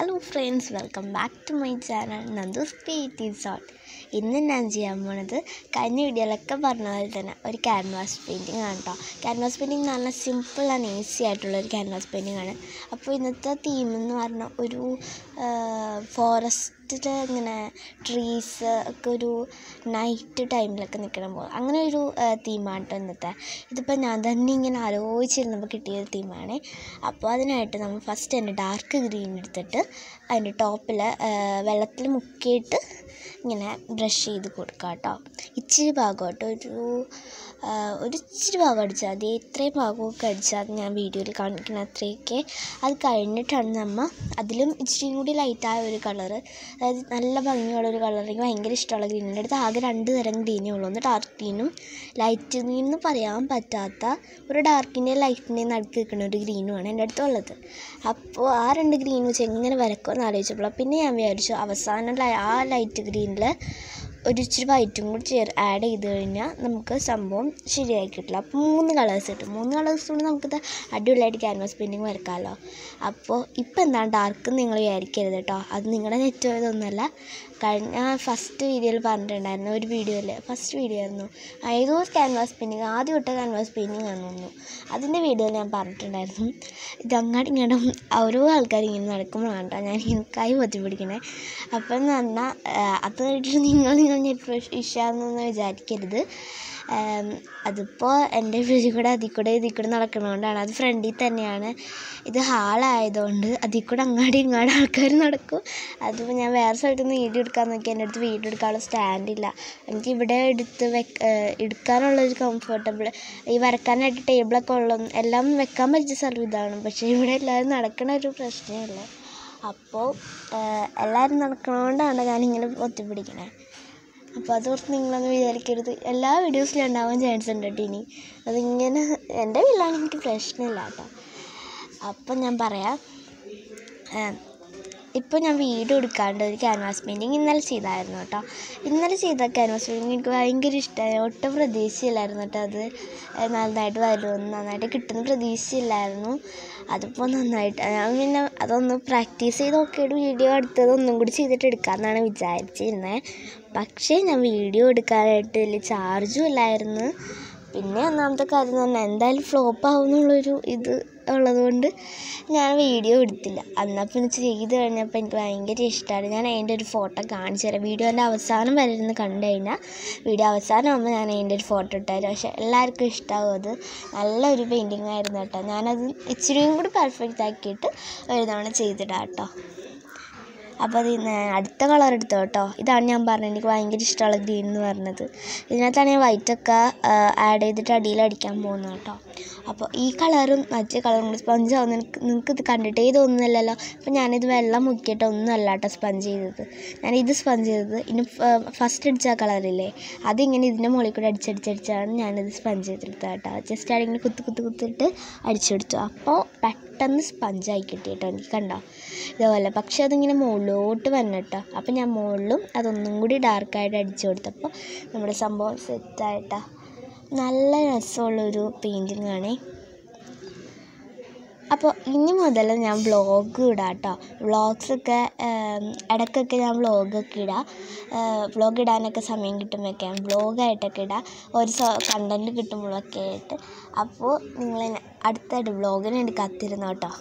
hello friends welcome back to my channel Nandu's creative സോട്ട് ഇന്ന് ഞാൻ ചെയ്യാൻ പോണത് കഴിഞ്ഞ വീഡിയോയിലൊക്കെ പറഞ്ഞ പോലെ തന്നെ ഒരു ക്യാൻവാസ് പെയിൻറ്റിങ് ആണ് കേട്ടോ ക്യാൻവാസ് പെയിൻറ്റിങ് എന്ന് പറഞ്ഞാൽ സിമ്പിൾ ആൻഡ് ഈസി ആയിട്ടുള്ള ഒരു ക്യാൻവാസ് പെയിൻറ്റിങ് ആണ് അപ്പോൾ ഇന്നത്തെ തീം എന്ന് പറഞ്ഞാൽ ഒരു ഫോറസ്റ്റിൽ ഇങ്ങനെ ട്രീസ് ഒക്കെ ഒരു നൈറ്റ് ടൈമിലൊക്കെ നിൽക്കണം പോലെ അങ്ങനെ ഒരു തീമാണ് കേട്ടോ ഇന്നത്തെ ഇതിപ്പോൾ ഞാൻ തന്നെ ഇങ്ങനെ ആലോചിച്ചിരുന്നപ്പോൾ കിട്ടിയ ഒരു തീമാണ് അപ്പോൾ അതിനായിട്ട് നമ്മൾ ഫസ്റ്റ് തന്നെ ഡാർക്ക് ഗ്രീൻ എടുത്തിട്ട് അതിൻ്റെ ടോപ്പിൽ വെള്ളത്തിൽ മുക്കിയിട്ട് ഇങ്ങനെ ബ്രഷ് ചെയ്ത് കൊടുക്കുക കേട്ടോ ഇച്ചിരി ഭാഗമായിട്ട് ഒരു ആ, ഒരു ഇച്ചിരി ഭാഗം അടിച്ചാൽ മതി ഇത്രയും ഭാഗമൊക്കെ അടിച്ചാൽ മതി ഞാൻ വീഡിയോയിൽ കാണിക്കുന്ന അത്രയൊക്കെ അത് കഴിഞ്ഞിട്ടാണ് നമ്മൾ അതിലും ഇച്ചിരിയും കൂടി ലൈറ്റായ ഒരു കളറ് അതായത് നല്ല ഭംഗിയുള്ള ഒരു കളർ എനിക്ക് ഭയങ്കര ഇഷ്ടമുള്ള ഗ്രീൻ എൻ്റെ അടുത്ത് ആകെ രണ്ട് തരം ഗ്രീനേ ഉള്ളൂ ഒന്ന് ഡാർക്ക് ഗ്രീനും ലൈറ്റ് ഗ്രീൻ എന്ന് പറയാൻ പറ്റാത്ത ഒരു ഡാർക്കിൻ്റെയും ലൈറ്റിൻ്റെയും നടുക്ക് നിൽക്കുന്ന ഒരു ഗ്രീനുമാണ് എൻ്റെ അടുത്തുള്ളത് അപ്പോൾ ആ രണ്ട് ഗ്രീൻ വെച്ച് എങ്ങനെ വരക്കുമെന്ന് ആലോചിച്ചപ്പോൾ പിന്നെ ഞാൻ വിചാരിച്ചു അവസാനം ലൈ- ആ ലൈറ്റ് ഗ്രീനിൽ ഒരു ഇച്ചിരി വൈറ്റും കൂടി ചേർ ആഡ് ചെയ്ത് കഴിഞ്ഞാൽ നമുക്ക് സംഭവം ശരിയായി കിട്ടില്ല അപ്പോൾ മൂന്ന് കളേഴ്സ് കിട്ടും മൂന്ന് കളേഴ്സ് കൊണ്ട് നമുക്കിത് അടിപൊളിയായിട്ട് ക്യാൻവാസ് പെയിൻറ്റിങ് വരക്കാമല്ലോ അപ്പോൾ ഇപ്പോൾ എന്താണ് ഡാർക്ക് നിങ്ങൾ വിചാരിക്കരുത് കേട്ടോ അത് നിങ്ങളുടെ നെറ്റ് പോയതൊന്നുമല്ല കഴിഞ്ഞ ഫസ്റ്റ് വീഡിയോയിൽ പറഞ്ഞിട്ടുണ്ടായിരുന്നു ഒരു വീഡിയോയിൽ ഫസ്റ്റ് വീഡിയോ ആയിരുന്നു ഏതോ ക്യാൻവാസ് പെയിൻറ്റിങ് ആദ്യം ഇട്ട ക്യാൻവാസ് പെയിൻറ്റിങ് ആണെന്ന് തോന്നുന്നു അതിൻ്റെ വീഡിയോയിൽ ഞാൻ പറഞ്ഞിട്ടുണ്ടായിരുന്നു ഇത് അങ്ങോട്ടും ഇങ്ങോട്ടും ഓരോ ആൾക്കാർ ഇങ്ങനെ നടക്കുമ്പോഴാണ് കേട്ടോ ഞാൻ ഇങ്ങനെ കൈ പൊത്തി പിടിക്കണേ അപ്പം എന്ന് പറഞ്ഞാൽ അത് കഴിഞ്ഞിട്ട് നിങ്ങൾ നിങ്ങൾ നെറ്റ് ഇഷ്യാന്നൊന്നും വിചാരിക്കരുത് ആം, അതിപ്പോൾ എൻ്റെ വീട്ടിൽ കൂടെ അതിൽ കൂടെ ഇതിൽ കൂടെ നടക്കുന്നതുകൊണ്ടാണ് അത് ഫ്രണ്ടിൽ തന്നെയാണ് ഇത് ഹാളായതുകൊണ്ട് അതിൽ കൂടെ അങ്ങാടി ഇങ്ങാടി ആൾക്കാർ നടക്കും അതിപ്പോൾ ഞാൻ വേറെ സ്ഥലത്ത് നിന്ന് വീഡിയോ എടുക്കാൻ നോക്കി എൻ്റെ അടുത്ത് വീഡിയോ എടുക്കാനുള്ള സ്റ്റാൻഡില്ല എനിക്ക് ഇവിടെ എടുത്ത് വെക്ക് എടുക്കാനുള്ളൊരു കംഫർട്ടബിൾ ഈ വരക്കാനായിട്ട് ടേബിളൊക്കെ ഉള്ള എല്ലാം വെക്കാൻ പറ്റിയ സ്ഥലം ഇതാണ് പക്ഷേ ഇവിടെ എല്ലാവരും നടക്കണ ഒരു പ്രശ്നമില്ല അപ്പോൾ എല്ലാവരും നടക്കണതുകൊണ്ടാണ് ഞാനിങ്ങനെ ഒത്തിപ്പിടിക്കണേ അപ്പോൾ അതോർത്ത് നിങ്ങളൊന്ന് വിചാരിക്കരുത് എല്ലാ വീഡിയോസിലും ഉണ്ടാവാൻ ചാൻസ് ഉണ്ട് കേട്ടോ ഇനി അതിങ്ങനെ എൻ്റെ വീട്ടിലാണ് എനിക്ക് പ്രശ്നമില്ല കേട്ടോ അപ്പം ഞാൻ പറയാം ഇപ്പോൾ ഞാൻ വീഡിയോ എടുക്കാണ്ട് ഒരു ക്യാൻവാസ് പെയിൻറ്റിങ് ഇന്നലെ ചെയ്തായിരുന്നു കേട്ടോ ഇന്നലെ ചെയ്ത ക്യാൻവാസ് പെയിൻറ്റിങ് എനിക്ക് ഭയങ്കര ഇഷ്ടമായി ഒട്ടും പ്രതീക്ഷയില്ലായിരുന്നു കേട്ടോ അത് ഏഹ് നന്നായിട്ട് വരുമെന്ന് നന്നായിട്ട് കിട്ടുന്ന പ്രതീക്ഷയില്ലായിരുന്നു അതിപ്പോൾ നന്നായിട്ട് ഞാൻ പിന്നെ അതൊന്ന് പ്രാക്ടീസ് ചെയ്ത് നോക്കിയിട്ട് വീഡിയോ എടുത്തത് ഒന്നും കൂടി ചെയ്തിട്ട് എടുക്കാമെന്നാണ് വിചാരിച്ചിരുന്നത് പക്ഷേ ഞാൻ വീഡിയോ എടുക്കാനായിട്ട് വലിയ ചാർജും ഇല്ലായിരുന്നു പിന്നെ ഒന്നാമത്തെ കാര്യം എന്ന് പറഞ്ഞാൽ എന്തായാലും ഫ്ലോപ്പ് ആവുമെന്നുള്ളൊരു ഇത് ഉള്ളതുകൊണ്ട് ഞാൻ വീഡിയോ എടുത്തില്ല എന്നാൽ പിന്നെ ചെയ്ത് കഴിഞ്ഞപ്പോൾ എനിക്ക് ഭയങ്കര ഇഷ്ടമാണ് ഞാൻ അതിൻ്റെ ഒരു ഫോട്ടോ കാണിച്ചു തരാം വീഡിയോൻ്റെ അവസാനം വരെ ഇരുന്ന് കണ്ടു കഴിഞ്ഞാൽ വീഡിയോ അവസാനം ആകുമ്പോൾ ഞാൻ അതിൻ്റെ ഒരു ഫോട്ടോ ഇട്ടുതരാം പക്ഷേ എല്ലാവർക്കും ഇഷ്ടമാവും അത് നല്ലൊരു പെയിൻറ്റിങ് ആയിരുന്നു കേട്ടോ ഞാനത് ഇച്ചിരിയും കൂടി പെർഫെക്റ്റ് ആക്കിയിട്ട് ഒരു തവണ ചെയ്തിടാം കേട്ടോ അപ്പോൾ അത് ഇന്ന് അടുത്ത കളർ എടുത്തോ കേട്ടോ ഇതാണ് ഞാൻ പറഞ്ഞത് എനിക്ക് ഭയങ്കര ഇഷ്ടമുള്ള ഗ്രീൻ എന്ന് പറഞ്ഞത് ഇതിനകത്താണ് ഞാൻ വൈറ്റൊക്കെ ആഡ് ചെയ്തിട്ട് അടിയിൽ അടിക്കാൻ പോകുന്നത് കേട്ടോ അപ്പോൾ ഈ കളറും മറ്റേ കളറും കൂടി സ്പഞ്ച് ആവും നിനക്ക് നിങ്ങൾക്ക് ഇത് കണ്ടിട്ടേ തോന്നുന്നില്ലല്ലോ അപ്പോൾ ഞാനിത് വെള്ളം മുക്കിയിട്ട് ഒന്നും അല്ല കേട്ടോ സ്പഞ്ച് ചെയ്തത് ഞാൻ ഇത് സ്പഞ്ച് ചെയ്തത് ഇനി ഫസ്റ്റ് അടിച്ച കളറില്ലേ അതിങ്ങനെ ഇതിൻ്റെ മുകളിൽ കൂടി അടിച്ചടിച്ചടിച്ചാണ് ഞാനിത് സ്പഞ്ച് ചെയ്തെടുത്തത് കേട്ടോ ജസ്റ്റ് അതിങ്ങനെ കുത്ത് കുത്ത് കുത്തിട്ട് അടിച്ചെടുത്തു അപ്പോൾ പെട്ടെന്ന് സ്പഞ്ചായി കിട്ടി കേട്ടോ എനിക്ക് കണ്ടോ ഇതുപോലെ പക്ഷെ അതിങ്ങനെ മുകളിലോട്ട് വരണം കേട്ടോ അപ്പം ഞാൻ മുകളിലും അതൊന്നും കൂടി ഡാർക്കായിട്ട് അടിച്ചു കൊടുത്തപ്പോൾ നമ്മുടെ സംഭവം സെറ്റായിട്ടാ നല്ല രസമുള്ളൊരു പെയിൻറ്റിങ് ആണേ അപ്പോൾ ഇനി മുതൽ ഞാൻ വ്ളോഗ് ഇടാം കേട്ടോ വ്ളോഗ്സൊക്കെ ഇടയ്ക്കൊക്കെ ഞാൻ വ്ളോഗൊക്കെ ഇടാം വ്ളോഗ് ഇടാനൊക്കെ സമയം കിട്ടുമ്പോഴൊക്കെ ഞാൻ വ്ളോഗായിട്ടൊക്കെ ഇടാം ഒരു കണ്ടൻറ്റ് കിട്ടുമ്പോഴൊക്കെ ആയിട്ട് അപ്പോൾ നിങ്ങൾ അടുത്തായിട്ട് വ്ളോഗിന് വേണ്ടി കാത്തിരുന്നോ കേട്ടോ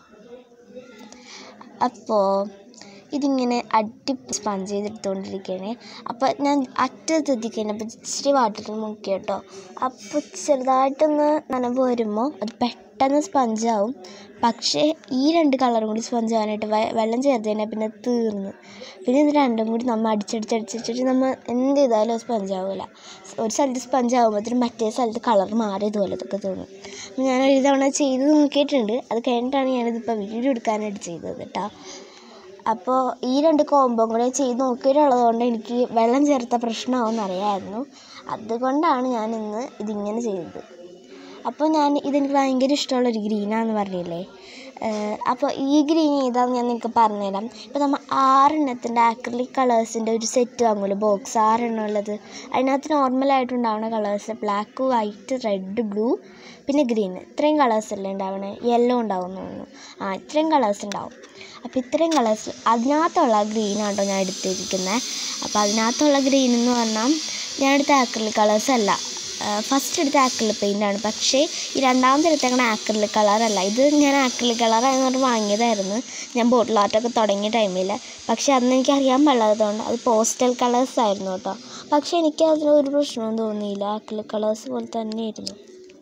അപ്പോൾ ഇതിങ്ങനെ അടി സ്പഞ്ച് ചെയ്തെടുത്തുകൊണ്ടിരിക്കുകയാണ് അപ്പോൾ ഞാൻ അറ്റത്ത് എത്തിക്കഴിഞ്ഞപ്പോൾ ഇച്ചിരി വാട്ടറിൽ മുക്കി കേട്ടോ അപ്പോൾ ചെറുതായിട്ടൊന്ന് നനവ് വരുമ്പോൾ അത് പെട്ടെന്ന് സ്പഞ്ചാവും പക്ഷേ ഈ രണ്ട് കളറും കൂടി സ്പഞ്ച് ആവാനായിട്ട് വെ- വെള്ളം ചേർത്ത് കഴിഞ്ഞാൽ പിന്നെ തീർന്നു പിന്നെ ഇത് രണ്ടും കൂടി നമ്മൾ അടിച്ചടിച്ചടിച്ചിട്ട് നമ്മൾ എന്ത് ചെയ്താലും അത് സ്പഞ്ച് ആവില്ല ഒരു സ്ഥലത്ത് സ്പഞ്ച് ആകുമ്പോഴത്തേനും മറ്റേ സ്ഥലത്ത് കളർ മാറിയതുപോലത്തൊക്കെ തോന്നും അപ്പോൾ ഞാൻ ഒരു തവണ ചെയ്ത് നോക്കിയിട്ടുണ്ട് അത് കഴിഞ്ഞിട്ടാണ് ഞാനിതിപ്പോൾ വീഡിയോ എടുക്കാനായിട്ട് ചെയ്തത് കേട്ടോ അപ്പോൾ ഈ രണ്ട് കോമ്പോ കൂടെ ചെയ്ത് നോക്കിയിട്ടുള്ളത് കൊണ്ട് എനിക്ക് വെള്ളം ചേർത്ത പ്രശ്നമാവുമെന്ന് അറിയാമായിരുന്നു അതുകൊണ്ടാണ് ഞാൻ ഇന്ന് ഇതിങ്ങനെ ചെയ്തത് അപ്പോൾ ഞാൻ ഇതെനിക്ക് ഭയങ്കര ഇഷ്ടമുള്ളൊരു ഗ്രീനാന്ന് പറഞ്ഞില്ലേ അപ്പോൾ ഈ ഗ്രീൻ ഏതാണെന്ന് ഞാൻ നിങ്ങൾക്ക് പറഞ്ഞുതരാം ഇപ്പോൾ നമ്മൾ ആറെണ്ണത്തിൻ്റെ ആക്രിലിക് കളേഴ്സിൻ്റെ ഒരു സെറ്റ് വാങ്ങുമല്ലോ ബോക്സ് ആറെണ്ണം ഉള്ളത് അതിനകത്ത് നോർമലായിട്ടുണ്ടാവുന്ന colours black white red blue പിന്നെ ഗ്രീൻ ഇത്രയും കളേഴ്സ് അല്ലേ ഉണ്ടാവണേ യെല്ലോ ഉണ്ടാവും തോന്നുന്നു ആ ഇത്രയും കളേഴ്സ് ഉണ്ടാവും അപ്പോൾ ഇത്രയും കളേഴ്സ് അതിനകത്തുള്ള ഗ്രീനാണ് കേട്ടോ ഞാൻ എടുത്തിരിക്കുന്നത് അപ്പോൾ അതിനകത്തുള്ള ഗ്രീൻ എന്ന് പറഞ്ഞാൽ ഞാൻ എടുത്ത ആക്രിലിക് കളേഴ്സ് അല്ല ഫസ്റ്റ് എടുത്ത ആക്രിലിക് പെയിൻ്റാണ് പക്ഷേ ഈ രണ്ടാമത് എടുത്തേക്കണ ആക്രിലിക് കളറല്ല ഇത് ഞാൻ ആക്രിലിക് കളറാണെന്ന് പറഞ്ഞ് വാങ്ങിയതായിരുന്നു ഞാൻ ബോട്ടിൽ ആർട്ടൊക്കെ തുടങ്ങിയ ടൈമിൽ പക്ഷേ അന്ന് എനിക്ക് അറിയാൻ പാടില്ലാത്തതുകൊണ്ട് അത് പോസ്റ്റൽ കളേഴ്സ് ആയിരുന്നു കേട്ടോ പക്ഷേ എനിക്ക് അതിന് ഒരു പ്രശ്നവും തോന്നിയില്ല ആക്രിലിക് കളേഴ്സ് പോലെ തന്നെയായിരുന്നു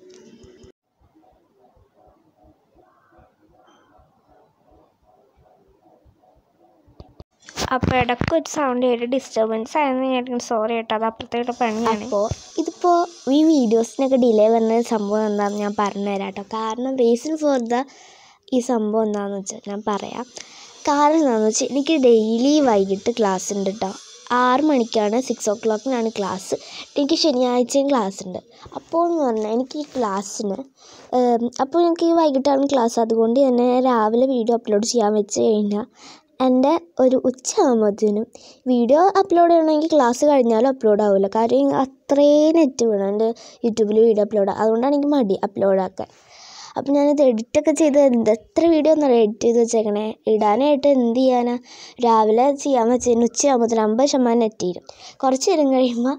അപ്പോൾ ഇടയ്ക്ക് ഒരു സൗണ്ട് കേട്ട് ഡിസ്റ്റർബൻസ് ആയിരുന്നു ഞാൻ സോറി കേട്ടോ അത് അപ്പുറത്തേക്ക് പണിയാണ് അപ്പോൾ ഇതിപ്പോൾ ഈ വീഡിയോസിനൊക്കെ ഡിലേ വന്ന സംഭവം എന്താണെന്ന് ഞാൻ പറഞ്ഞുതരാം കേട്ടോ കാരണം റീസൺ ഫോർ ദ ഈ സംഭവം എന്താണെന്ന് വെച്ചാൽ ഞാൻ പറയാം കാരണം എന്താണെന്ന് വെച്ചാൽ എനിക്ക് ഡെയിലി വൈകിട്ട് ക്ലാസ് ഉണ്ട് കേട്ടോ ആറ് മണിക്കാണ് സിക്സ് ഓ ക്ലോക്കിനാണ് ക്ലാസ് എനിക്ക് ശനിയാഴ്ചയും ക്ലാസ് ഉണ്ട് അപ്പോൾ എന്ന് പറഞ്ഞാൽ എനിക്ക് ഈ ക്ലാസ്സിന് അപ്പോൾ എനിക്ക് ഈ വൈകിട്ടാണ് ക്ലാസ് അതുകൊണ്ട് തന്നെ രാവിലെ വീഡിയോ അപ്ലോഡ് ചെയ്യാൻ വെച്ച് കഴിഞ്ഞാൽ എൻ്റെ ഒരു ഉച്ച ആകുമ്പോഴത്തേനും വീഡിയോ അപ്ലോഡ് ചെയ്യണമെങ്കിൽ ക്ലാസ് കഴിഞ്ഞാലും അപ്ലോഡ് ആവില്ല കാര്യം അത്രയും നെറ്റ് വേണം എൻ്റെ യൂട്യൂബിൽ വീഡിയോ അപ്ലോഡ് അതുകൊണ്ടാണ് എനിക്ക് മടി അപ്ലോഡ് ആക്കാൻ അപ്പം ഞാനിത് എഡിറ്റൊക്കെ ചെയ്ത് എന്ത് എത്ര വീഡിയോ ഒന്നും എഡിറ്റ് ചെയ്ത് വെച്ചേക്കണേ ഇടാനായിട്ട് എന്ത് ചെയ്യാനാ രാവിലെ ചെയ്യാൻ വെച്ചതിന് ഉച്ചയാകുമ്പോഴത്തേന് അമ്പത് ശതമാനം നെറ്റ് തീരും കുറച്ച് നേരം കഴിയുമ്പോൾ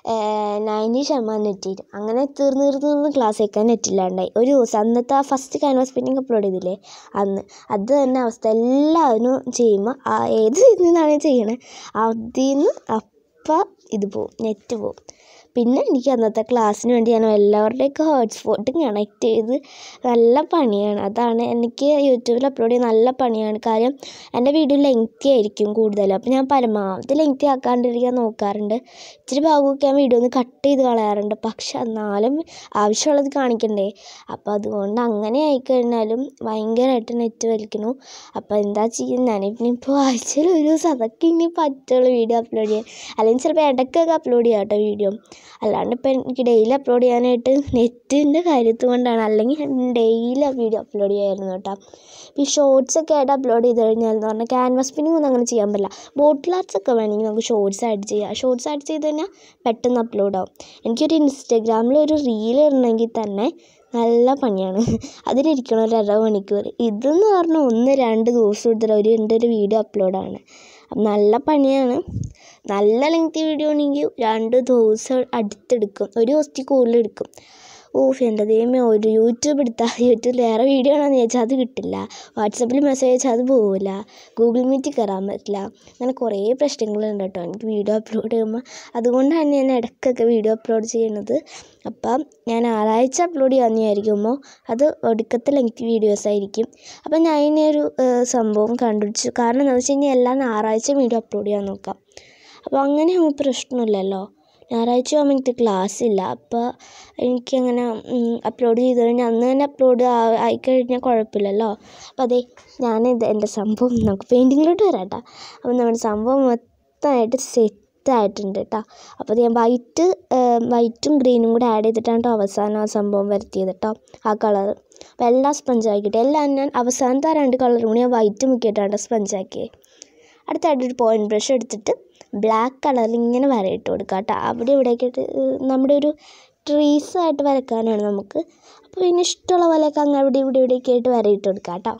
നയൻറ്റി ശതമാനം നെറ്റ് തീരും അങ്ങനെ തീർന്ന് തീർന്ന് തീർന്ന് ക്ലാസ് കേൾക്കാൻ നെറ്റില്ലാണ്ടായി ഒരു ദിവസം അന്നത്തെ ആ ഫസ്റ്റ് ക്യാൻവാസ് പെയിൻറ്റിങ് അപ്ലോഡ് ചെയ്തില്ലേ അന്ന് അത് തന്നെ അവസ്ഥ എല്ലാവരും ചെയ്യുമ്പോൾ ആ ഏത് ഇതിൽ നിന്നാണ് ചെയ്യണേ അതിൽ നിന്ന് അപ്പം ഇത് പോവും നെറ്റ് പോവും പിന്നെ എനിക്ക് അന്നത്തെ ക്ലാസ്സിന് വേണ്ടി ഞാൻ എല്ലാവരുടെയൊക്കെ ഹോട്ട്സ്പോട്ടും കണക്ട് ചെയ്ത് നല്ല പണിയാണ് അതാണ് എനിക്ക് യൂട്യൂബിൽ അപ്ലോഡ് ചെയ്യാൻ നല്ല പണിയാണ് കാര്യം എൻ്റെ വീഡിയോ ലെങ്തി ആയിരിക്കും കൂടുതലും അപ്പോൾ ഞാൻ പരമാവധി ലെങ്തി ആക്കാണ്ടിരിക്കാൻ നോക്കാറുണ്ട് ഇച്ചിരി ഭാഗമൊക്കെ ഞാൻ വീഡിയോ ഒന്ന് കട്ട് ചെയ്ത് കളയാറുണ്ട് പക്ഷെ എന്നാലും ആവശ്യമുള്ളത് കാണിക്കണ്ടേ അപ്പോൾ അതുകൊണ്ട് അങ്ങനെ ആയിക്കഴിഞ്ഞാലും ഭയങ്കരമായിട്ട് നെറ്റ് വലിക്കുന്നു അപ്പോൾ എന്താ ചെയ്യുന്നത് ഞാനിപ്പോൾ ആഴ്ചയിൽ ഒരു ദിവസം അതൊക്കെ ഇനി പറ്റുള്ളൂ വീഡിയോ അപ്ലോഡ് ചെയ്യാൻ അല്ലെങ്കിൽ ചിലപ്പോൾ ഇടയ്ക്കൊക്കെ അപ്ലോഡ് ചെയ്യാം കേട്ടോ വീഡിയോ അല്ലാണ്ട് ഇപ്പം എനിക്ക് ഡെയിലി അപ്ലോഡ് ചെയ്യാനായിട്ട് നെറ്റിൻ്റെ കാര്യത്ത് കൊണ്ടാണ് അല്ലെങ്കിൽ ഞാൻ ഡെയിലി വീഡിയോ അപ്ലോഡ് ചെയ്യായിരുന്നു കേട്ടോ ഈ ഷോർട്സ് ഒക്കെ ആയിട്ട് അപ്ലോഡ് ചെയ്ത് കഴിഞ്ഞാൽ എന്ന് പറഞ്ഞാൽ ക്യാൻവാസ് പിന്നിങ് ഒന്നും അങ്ങനെ ചെയ്യാൻ പറ്റില്ല ബോട്ടിൽ ആർട്സ് ഒക്കെ വേണമെങ്കിൽ നമുക്ക് ഷോർട്സ് ആഡ് ചെയ്യാം ഷോർട്സ് ആഡ് ചെയ്ത് കഴിഞ്ഞാൽ പെട്ടെന്ന് അപ്ലോഡ് ആവും എനിക്കൊരു ഇൻസ്റ്റഗ്രാമിൽ ഒരു റീൽ ഇടണമെങ്കിൽ തന്നെ നല്ല പണിയാണ് അതിലിരിക്കണം ഒരു അര മണിക്കൂർ ഇതെന്ന് പറഞ്ഞാൽ ഒന്ന് രണ്ട് ദിവസം എടുത്തിട്ട് ഒരു എൻ്റെ ഒരു വീഡിയോ അപ്ലോഡാണ് നല്ല പണിയാണ് നല്ല ലെങ്തി വീഡിയോ ആണെങ്കിൽ രണ്ട് ദിവസം അടുത്തെടുക്കും ഒരു ദിവസത്തിൽ കൂടുതൽ എടുക്കും ഓഫ് എൻ്റെ ദൈവമേ ഒരു യൂട്യൂബ് എടുത്താൽ യൂട്യൂബിൽ വേറെ വീഡിയോ ആണെന്ന് ചോദിച്ചാൽ അത് കിട്ടില്ല വാട്സപ്പിൽ മെസ്സേജ് അയച്ചാൽ അത് പോവില്ല ഗൂഗിൾ മീറ്റിൽ കയറാൻ പറ്റില്ല അങ്ങനെ കുറേ പ്രശ്നങ്ങളുണ്ട് കേട്ടോ എനിക്ക് വീഡിയോ അപ്ലോഡ് ചെയ്യുമ്പോൾ അതുകൊണ്ടാണ് ഞാൻ ഇടയ്ക്കൊക്കെ വീഡിയോ അപ്ലോഡ് ചെയ്യുന്നത് അപ്പം ഞാൻ ഞായറാഴ്ച അപ്ലോഡ് ചെയ്യാമെന്ന് വിചാരിക്കുമ്പോൾ അത് ഒടുക്കത്തെ ലെങ്തി വീഡിയോസ് ആയിരിക്കും അപ്പം ഞാൻ ഇനി ഒരു സംഭവം കണ്ടുപിടിച്ചു കാരണം എന്താണെന്ന് വെച്ച് കഴിഞ്ഞാൽ എല്ലാ ഞായറാഴ്ച വീഡിയോ അപ്ലോഡ് ചെയ്യാൻ നോക്കാം അപ്പോൾ അങ്ങനെ ആകുമ്പോൾ പ്രശ്നമില്ലല്ലോ ഞായറാഴ്ച ആകുമ്പോൾ എനിക്ക് ക്ലാസ് ഇല്ല അപ്പോൾ എനിക്കങ്ങനെ അപ്ലോഡ് ചെയ്ത് കഴിഞ്ഞാൽ അന്ന് തന്നെ അപ്ലോഡ് ആയിക്കഴിഞ്ഞാൽ കുഴപ്പമില്ലല്ലോ അപ്പോൾ അതെ ഞാനിത് എൻ്റെ സംഭവം നമുക്ക് പെയിൻറ്റിങ്ങിലോട്ട് വരാം കേട്ടോ അപ്പോൾ നമ്മുടെ സംഭവം മൊത്തമായിട്ട് സെറ്റായിട്ടുണ്ട് കേട്ടോ അപ്പോൾ ഞാൻ വൈറ്റ് വൈറ്റും ഗ്രീനും കൂടെ ആഡ് ചെയ്തിട്ടാണ് കേട്ടോ അവസാനം ആ സംഭവം വരുത്തിയത് കേട്ടോ ആ കളർ അപ്പോൾ എല്ലാം സ്പഞ്ചാക്കിയിട്ട് എല്ലാം ഞാൻ അവസാനത്തെ ആ രണ്ട് കളറും കൂടി ഞാൻ വൈറ്റ് മുക്കിയിട്ടാണ് സ്പഞ്ചാക്കിയത് അടുത്തായിട്ട് ഒരു പോയിൻറ്റ് ബ്രഷ് എടുത്തിട്ട് ബ്ലാക്ക് കളറിൽ ഇങ്ങനെ വരയിട്ട് കൊടുക്കുക കേട്ടോ അവിടെ ഇവിടെയൊക്കെ ആയിട്ട് നമ്മുടെ ഒരു ട്രീസായിട്ട് വരക്കാനാണ് നമുക്ക് അപ്പോൾ പിന്നെ ഇഷ്ടമുള്ള പോലെയൊക്കെ അങ്ങ് അവിടെ ഇവിടെ ഇവിടെയൊക്കെ ആയിട്ട് വരയിട്ട് കൊടുക്കുക കേട്ടോ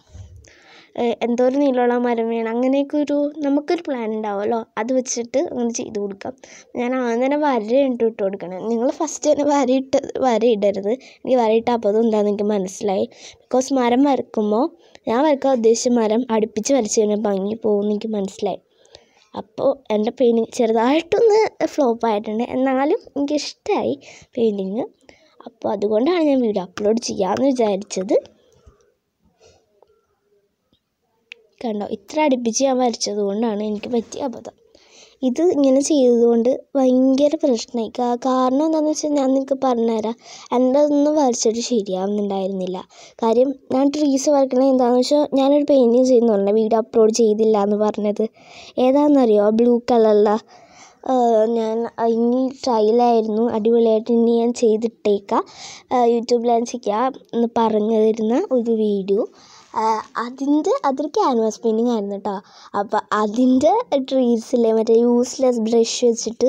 എന്തോ ഒരു നീളമുള്ള മരം വേണം അങ്ങനെയൊക്കെ ഒരു നമുക്കൊരു പ്ലാൻ ഉണ്ടാവുമല്ലോ അത് വെച്ചിട്ട് അങ്ങനെ ചെയ്ത് കൊടുക്കാം ഞാൻ ആദ്യം തന്നെ വര ഇട്ട് ഇട്ട് കൊടുക്കണം നിങ്ങൾ ഫസ്റ്റ് തന്നെ വരയിട്ട് വര ഇടരുത് എനിക്ക് വരയിട്ട അപ്പോൾ എന്താണെന്ന് എനിക്ക് മനസ്സിലായി ബിക്കോസ് മരം വരക്കുമ്പോൾ ഞാൻ വരക്കാൻ ഉദ്ദേശിച്ച മരം അടുപ്പിച്ച് വരച്ച് കഴിഞ്ഞാൽ ഭംഗി പോകുമെന്ന് എനിക്ക് മനസ്സിലായി അപ്പോൾ എൻ്റെ പെയിൻറ്റിങ് ചെറുതായിട്ടൊന്ന് ഫ്ലോപ്പ് ആയിട്ടുണ്ട് എന്നാലും എനിക്കിഷ്ടമായി പെയിൻറ്റിങ് അപ്പോൾ അതുകൊണ്ടാണ് ഞാൻ വീഡിയോ അപ്ലോഡ് ചെയ്യാമെന്ന് വിചാരിച്ചത് കണ്ടോ ഇത്ര അടുപ്പിച്ച് ഞാൻ വരച്ചത് കൊണ്ടാണ് എനിക്ക് പറ്റിയ അബദ്ധം ഇത് ഇങ്ങനെ ചെയ്തതുകൊണ്ട് ഭയങ്കര പ്രശ്നമായി കാരണം എന്താണെന്ന് വെച്ചാൽ ഞാൻ നിങ്ങൾക്ക് പറഞ്ഞുതരാം എൻ്റെ അതൊന്നും വരച്ചിട്ട് ശരിയാവുന്നുണ്ടായിരുന്നില്ല കാര്യം ഞാൻ ട്രീസ് വരയ്ക്കണത് എന്താണെന്ന് വെച്ചാൽ ഞാനൊരു പെയിൻറ്റിങ് ചെയ്യുന്നു പറഞ്ഞത് വീഡിയോ അപ്ലോഡ് ചെയ്തില്ല എന്ന് പറഞ്ഞത് ഏതാണെന്നറിയോ ബ്ലൂ കളറിലെ ഞാൻ ഇനി ട്രയലായിരുന്നു അടിപൊളിയായിട്ട് ഇനി ഞാൻ ചെയ്തിട്ടേക്കാം യൂട്യൂബിൽ ഞാൻ ചെയ്യാം എന്ന് പറഞ്ഞു തരുന്ന ഒരു വീഡിയോ അതിൻ്റെ അതൊരു ക്യാൻവാസ് പെയിൻറ്റിങ് ആയിരുന്നു കേട്ടോ അപ്പോൾ അതിൻ്റെ ട്രീസിലെ മറ്റേ യൂസ്ലെസ് ബ്രഷ് വെച്ചിട്ട്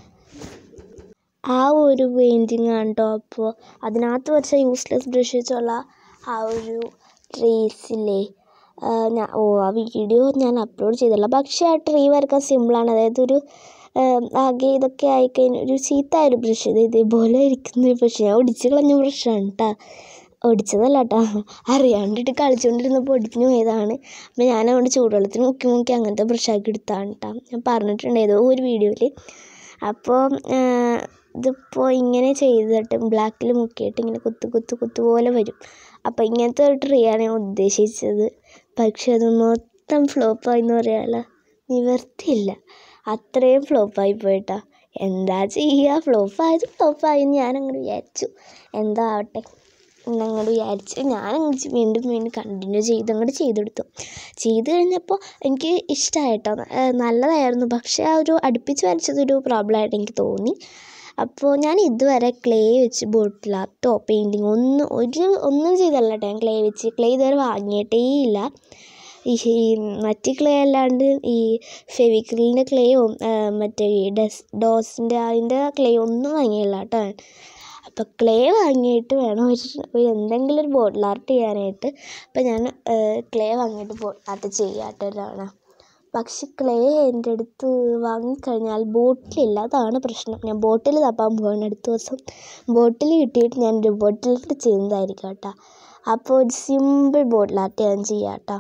ആ ഒരു പെയിൻറ്റിങ് ആണ് കേട്ടോ അപ്പോൾ അതിനകത്ത് വെച്ച യൂസ്ലെസ് ബ്രഷ് വെച്ചുള്ള ആ ഒരു ട്രീസിലെ ഞാൻ ഓ ആ വീഡിയോ ഞാൻ അപ്ലോഡ് ചെയ്തില്ല പക്ഷേ ആ ട്രീ വരയ്ക്കാൻ സിമ്പിളാണ് അതായത് ഒരു ആകെ ഇതൊക്കെ ആയിക്കഴിഞ്ഞ് ഒരു ചീത്ത ഒരു ബ്രഷ് ഇത് ഇതേപോലെ ഇരിക്കുന്ന ഒരു ബ്രഷ് ഞാൻ ഒടിച്ച് കളഞ്ഞ ബ്രഷാണ് കേട്ടോ ഒടിച്ചതല്ല കേട്ടോ അറിയാണ്ടിട്ട് കളിച്ചുകൊണ്ടിരുന്നപ്പോൾ ഒടിഞ്ഞു പോയതാണ് അപ്പോൾ ഞാൻ അതുകൊണ്ട് ചൂടുവെള്ളത്തിൽ മുക്കി മുക്കി അങ്ങനത്തെ ബ്രഷാക്കി എടുത്താണ് കേട്ടോ ഞാൻ പറഞ്ഞിട്ടുണ്ട് ഏതോ ഒരു വീഡിയോയിൽ അപ്പോൾ ഇതിപ്പോൾ ഇങ്ങനെ ചെയ്തിട്ട് ബ്ലാക്കിൽ മുക്കിയിട്ട് ഇങ്ങനെ കുത്തു കുത്തു കുത്തു പോലെ വരും അപ്പോൾ ഇങ്ങനത്തെ ഒരു ട്രീ ആണ് ഞാൻ ഉദ്ദേശിച്ചത് പക്ഷെ അത് മൊത്തം ഫ്ലോപ്പായി എന്ന് പറയാമല്ലോ നിവർത്തിയില്ല അത്രയും ഫ്ലോപ്പായി പോയിട്ടാ എന്താ ചെയ്യുക ഫ്ലോപ്പായത് ഫ്ലോപ്പായി എന്ന് ഞാനങ്ങോട്ട് വിചാരിച്ചു എന്താ ആവട്ടെ എന്നങ്ങോട്ട് വിചാരിച്ച് ഞാനങ്ങ് വീണ്ടും വീണ്ടും കണ്ടിന്യൂ ചെയ്ത് അങ്ങോട്ട് ചെയ്തെടുത്തു ചെയ്ത് കഴിഞ്ഞപ്പോൾ എനിക്ക് ഇഷ്ടമായിട്ടോ നല്ലതായിരുന്നു പക്ഷേ ആ ഒരു അടുപ്പിച്ച് വരച്ചതൊരു പ്രോബ്ലമായിട്ട് എനിക്ക് തോന്നി അപ്പോൾ ഞാൻ ഇതുവരെ ക്ലേ വെച്ച് ബോട്ടിൽ ആർട്ടോ പെയിൻറ്റിങ് ഒന്നും ഒരു ഒന്നും ചെയ്തല്ല കേട്ടോ ഞാൻ ക്ലേ വെച്ച് ക്ലേ ഇതുവരെ വാങ്ങിയിട്ടേ ഇല്ല ഈ മറ്റ് ക്ലേ അല്ലാണ്ട് ഈ ഫെവിക്രിലിൻ്റെ ക്ലേയോ മറ്റേ ഈ ഡസ് ഡോസിൻ്റെ അതിൻ്റെ ക്ലേ ഒന്നും വാങ്ങിയില്ല കേട്ടോ ഞാൻ അപ്പോൾ ക്ലേ വാങ്ങിയിട്ട് വേണം ഒരു ഒരു എന്തെങ്കിലും ഒരു ബോട്ടിൽ ആർട്ട് ചെയ്യാനായിട്ട് അപ്പോൾ ഞാൻ ക്ലേ വാങ്ങിയിട്ട് ബോട്ടിൽ ആർട്ട് ചെയ്യാട്ടോ ഒരാണ് പക്ഷെ ക്ലേ എൻ്റെ അടുത്ത് വാങ്ങിക്കഴിഞ്ഞാൽ ബോട്ടിലില്ല അതാണ് പ്രശ്നം ഞാൻ ബോട്ടിൽ തപ്പാൻ പോവാണ് അടുത്ത ദിവസം ബോട്ടിൽ കിട്ടിയിട്ട് ഞാനൊരു ബോട്ടിലിട്ട് ചെയ്യുന്നതായിരിക്കും കേട്ടോ അപ്പോൾ ഒരു സിമ്പിൾ ബോട്ടിൽ ആർട്ട് ഞാൻ ചെയ്യാം കേട്ടോ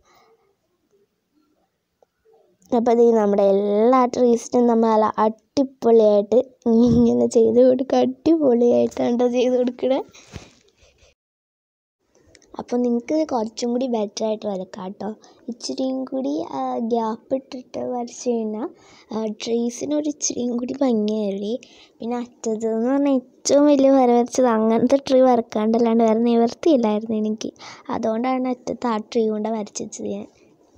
അപ്പോൾ ഇത് നമ്മുടെ എല്ലാ ട്രീസിനും നമ്മൾ നല്ല അടിപൊളിയായിട്ട് ഇങ്ങനെ ചെയ്ത് കൊടുക്കുക അടിപൊളിയായിട്ടാണ് ചെയ്ത് കൊടുക്കണേ അപ്പോൾ നിങ്ങൾക്ക് കുറച്ചും കൂടി ബെറ്റർ ആയിട്ട് വരക്കാം കേട്ടോ ഇച്ചിരിയും കൂടി ഗ്യാപ്പ് ഇട്ടിട്ട് വരച്ച് കഴിഞ്ഞാൽ ട്രീസിന് ഒരു ഇച്ചിരിയും കൂടി ഭംഗിയായില്ലേ പിന്നെ അറ്റത്ത് എന്ന് പറഞ്ഞാൽ ഏറ്റവും വലിയ വര വരച്ചത് അങ്ങനത്തെ ട്രീ വരക്കാണ്ടല്ലാണ്ട് വേറെ നിവർത്തിയില്ലായിരുന്നു എനിക്ക് അതുകൊണ്ടാണ് അറ്റത്ത് ആ ട്രീ കൊണ്ട് വരച്ച് വെച്ചത് ഞാൻ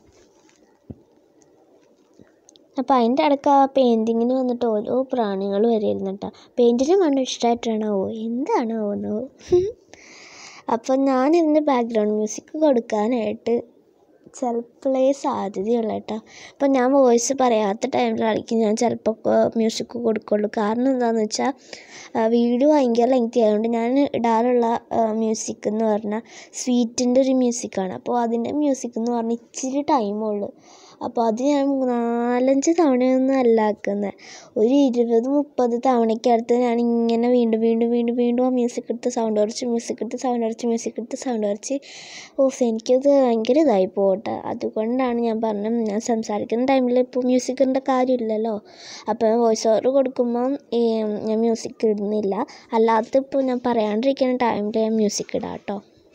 അപ്പോൾ അതിൻ്റെ ഇടയ്ക്ക് ആ പെയിൻറ്റിങ്ങിന് വന്നിട്ട് ഓരോ പ്രാണികൾ വരെയായിരുന്നു കേട്ടോ പെയിൻറ്റിന് കണ്ട് ഇഷ്ടമായിട്ടാണോ എന്താണോ ഓന്നോ അപ്പോൾ ഞാൻ ഇതിൻ്റെ ബാക്ക്ഗ്രൗണ്ട് മ്യൂസിക് കൊടുക്കാനായിട്ട് ചിലപ്പോഴേ സാധ്യതയുള്ളൂ കേട്ടോ അപ്പോൾ ഞാൻ വോയിസ് പറയാത്ത ടൈമിലായിരിക്കും ഞാൻ ചിലപ്പോൾ മ്യൂസിക് കൊടുക്കുള്ളൂ കാരണം എന്താണെന്ന് വെച്ചാൽ വീഡിയോ ഭയങ്കര ലെങ്തി ആയതുകൊണ്ട് ഞാൻ ഇടാറുള്ള മ്യൂസിക് എന്ന് പറഞ്ഞാൽ സ്വീറ്റിൻ്റെ ഒരു മ്യൂസിക്കാണ് അപ്പോൾ അതിൻ്റെ മ്യൂസിക് എന്ന് പറഞ്ഞാൽ ഇച്ചിരി ടൈമുള്ളൂ അപ്പോൾ അത് ഞാൻ നാലഞ്ച് തവണയൊന്നും അല്ല ആക്കുന്നത് ഒരു ഇരുപത് മുപ്പത് തവണയ്ക്കടുത്ത് ഞാൻ ഇങ്ങനെ വീണ്ടും വീണ്ടും വീണ്ടും വീണ്ടും ആ മ്യൂസിക് എടുത്ത് സൗണ്ട് കുറച്ച് മ്യൂസിക് എടുത്ത് സൗണ്ട് കുറച്ച് മ്യൂസിക് എടുത്ത് സൗണ്ട് കുറച്ച് ഓഫ് എനിക്കത് ഭയങ്കര ഇതായി പോകട്ടെ അതുകൊണ്ടാണ് ഞാൻ പറഞ്ഞത് ഞാൻ സംസാരിക്കുന്ന ടൈമിൽ ഇപ്പോൾ മ്യൂസിക്കിൻ്റെ കാര്യമില്ലല്ലോ അപ്പോൾ വോയിസ് ഓവർ കൊടുക്കുമ്പം ഈ ഞാൻ മ്യൂസിക് ഇടുന്നില്ല അല്ലാത്ത ഇപ്പോൾ ഞാൻ പറയാണ്ടിരിക്കുന്ന ടൈമിൽ ഞാൻ മ്യൂസിക് ഇടാം കേട്ടോ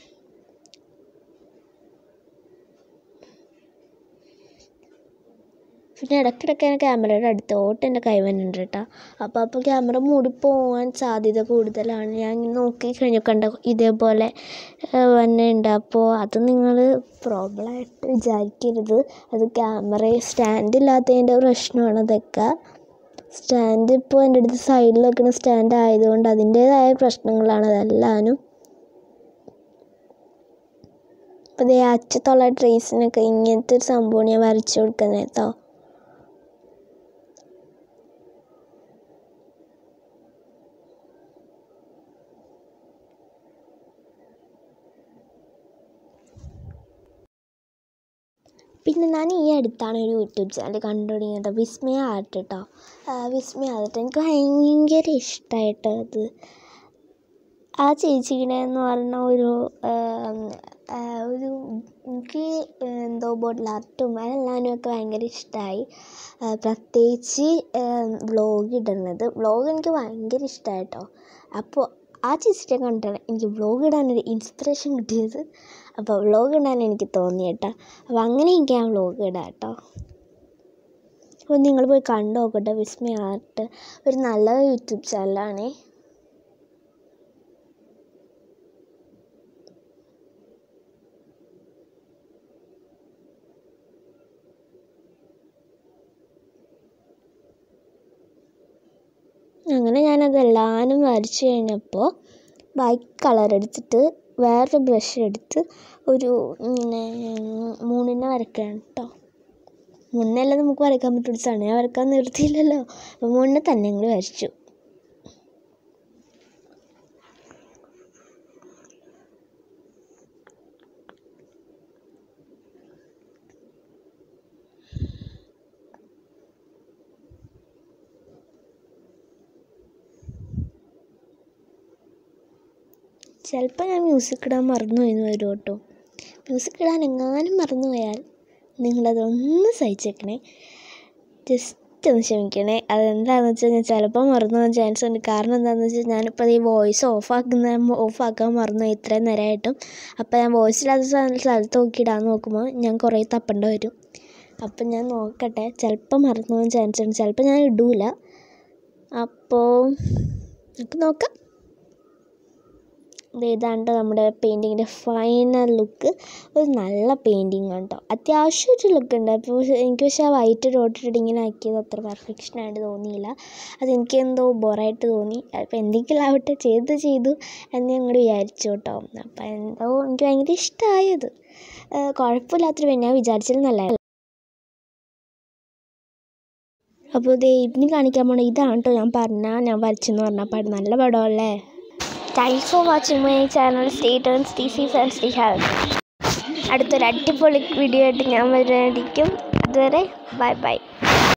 പിന്നെ ഇടയ്ക്കിടയ്ക്ക് ഞാൻ ക്യാമറയുടെ അടുത്തോട്ട് എൻ്റെ കൈ വരുന്നുണ്ട് കേട്ടോ അപ്പോൾ അപ്പോൾ ക്യാമറ മൂടിപ്പോവാൻ സാധ്യത കൂടുതലാണ് ഞാൻ ഇങ്ങനെ നോക്കി കഴിഞ്ഞാൽ കണ്ട ഇതേപോലെ വന്നുണ്ട് അപ്പോൾ അത് നിങ്ങൾ പ്രോബ്ലമായിട്ട് വിചാരിക്കരുത് അത് ക്യാമറ സ്റ്റാൻഡ് ഇല്ലാത്തതിൻ്റെ പ്രശ്നമാണ് അതൊക്കെ സ്റ്റാൻഡ് ഇപ്പോൾ എൻ്റെ അടുത്ത് സൈഡിൽ വെക്കുന്ന സ്റ്റാൻഡ് ആയതുകൊണ്ട് അതിൻ്റേതായ പ്രശ്നങ്ങളാണ് അതെല്ലാനും അപ്പോൾ ദേ അറ്റത്തുള്ള ട്രീസിനൊക്കെ ഇങ്ങനത്തെ ഒരു സംഭവം ഞാൻ വരച്ചു കൊടുക്കുന്നത് കേട്ടോ പിന്നെ ഞാൻ ഈ അടുത്താണ് ഒരു യൂട്യൂബ് ചാനൽ കണ്ടു തുടങ്ങിയത് വിസ്മയ ആർട്ട് കേട്ടോ വിസ്മയ ആർട്ട് എനിക്ക് ഭയങ്കര ഇഷ്ടമായിട്ടോ അത് ആ ചേച്ചീടെ എന്ന് പറഞ്ഞ ഒരു ഒരു എനിക്ക് എന്തോ ബോട്ടിൽ ആർട്ടും അതെല്ലാനും ഒക്കെ ഭയങ്കര ഇഷ്ടമായി പ്രത്യേകിച്ച് വ്ളോഗ് ഇടുന്നത് വ്ളോഗ് എനിക്ക് ഭയങ്കര ഇഷ്ടമായി കേട്ടോ അപ്പോൾ ആ ചേച്ചിയെ കണ്ടിട്ടാണ് എനിക്ക് വ്ളോഗ് ഇടാനൊരു ഇൻസ്പിറേഷൻ കിട്ടിയത് അപ്പോൾ വ്ളോഗ് ഇടാൻ എനിക്ക് തോന്നി കേട്ടോ അപ്പോൾ അങ്ങനെ എനിക്ക് ഞാൻ വ്ളോഗ് ഇടാം കേട്ടോ അപ്പോൾ നിങ്ങൾ പോയി കണ്ടു നോക്കട്ടെ വിസ്മയ ആർട്ട് ഒരു നല്ല യൂട്യൂബ് ചാനലാണേ അങ്ങനെ ഞാനതെല്ലാനും വരച്ച് കഴിഞ്ഞപ്പോൾ ബാക്കി കളർ എടുത്തിട്ട് വേറൊരു ബ്രഷ് എടുത്ത് ഒരു ഇങ്ങനെ മൂണിനെ വരയ്ക്കുകയാണ് കേട്ടോ മുന്നല്ലേ നമുക്ക് വരയ്ക്കാൻ പറ്റുള്ളൂ സണിയെ വരയ്ക്കാൻ നിർത്തിയില്ലല്ലോ അപ്പോൾ മുന്നേ തന്നെ അങ്ങോട്ട് വരച്ചു ചിലപ്പോൾ ഞാൻ മ്യൂസിക് ഇടാൻ മറന്നു പോയിന്ന് വരും കേട്ടോ മ്യൂസിക് ഇടാൻ എങ്ങാനും മറന്നു പോയാൽ നിങ്ങളതൊന്ന് സഹിച്ചേക്കണേ ജസ്റ്റ് ഒന്ന് ക്ഷമിക്കണേ അതെന്താണെന്ന് വെച്ചാൽ ഞാൻ ചിലപ്പോൾ മറന്നു പോകാൻ ചാൻസ് ഉണ്ട് കാരണം എന്താണെന്ന് വെച്ചാൽ ഞാനിപ്പോൾ ഈ വോയിസ് ഓഫ് ആക്കുന്ന ഓഫ് ആക്കാൻ മറന്നു പോയി ഇത്രയും നേരമായിട്ടും അപ്പോൾ ഞാൻ വോയിസ് ഇല്ലാത്ത സ്ഥ- സ്ഥലത്ത് നോക്കി ഇടാൻ നോക്കുമ്പോൾ ഞാൻ കുറേ തപ്പേണ്ടി വരും അപ്പം ഞാൻ നോക്കട്ടെ ചിലപ്പോൾ മറന്നു പോകാൻ ചാൻസ് ഉണ്ട് ചിലപ്പോൾ ഞാൻ ഇടൂല അപ്പോൾ നമുക്ക് നോക്കാം ഇത് ഏതാണ്ട് നമ്മുടെ പെയിൻറ്റിങ്ങിൻ്റെ ഫൈനൽ ലുക്ക് ഒരു നല്ല പെയിൻറ്റിങ് ആണ് കേട്ടോ അത്യാവശ്യം ഒരു ലുക്ക് ഉണ്ട് അപ്പോൾ എനിക്ക് പക്ഷേ ആ വൈറ്റ് ഡോട്ട് ഇങ്ങനെ ആക്കിയത് അത്ര പെർഫെക്ഷൻ ആയിട്ട് തോന്നിയില്ല അതെനിക്ക് എന്തോ ബോറായിട്ട് തോന്നി അപ്പോൾ എന്തെങ്കിലും ആവട്ടെ ചെയ്ത് ചെയ്തു എന്ന് ഞാൻ അങ്ങോട്ട് വിചാരിച്ചു കേട്ടോ അപ്പോൾ എന്തോ എനിക്ക് ഭയങ്കര ഇഷ്ടമായത് കുഴപ്പമില്ലാത്തൊരു പെയിൻ ഞാൻ വിചാരിച്ചത് നല്ല അപ്പോൾ ഇത് ഇതിന് കാണിക്കാൻ പോണ ഇതാണ് കേട്ടോ ഞാൻ പറഞ്ഞ ഞാൻ വരച്ചെന്ന് പറഞ്ഞ പടം നല്ല പടമല്ലേ thanks for watching my channel stay turn stay safe and stay health അടുത്തൊരു അടിപൊളി വീഡിയോ ആയിട്ട് ഞാൻ വരുന്നതായിരിക്കും അതുവരെ ബൈ ബൈ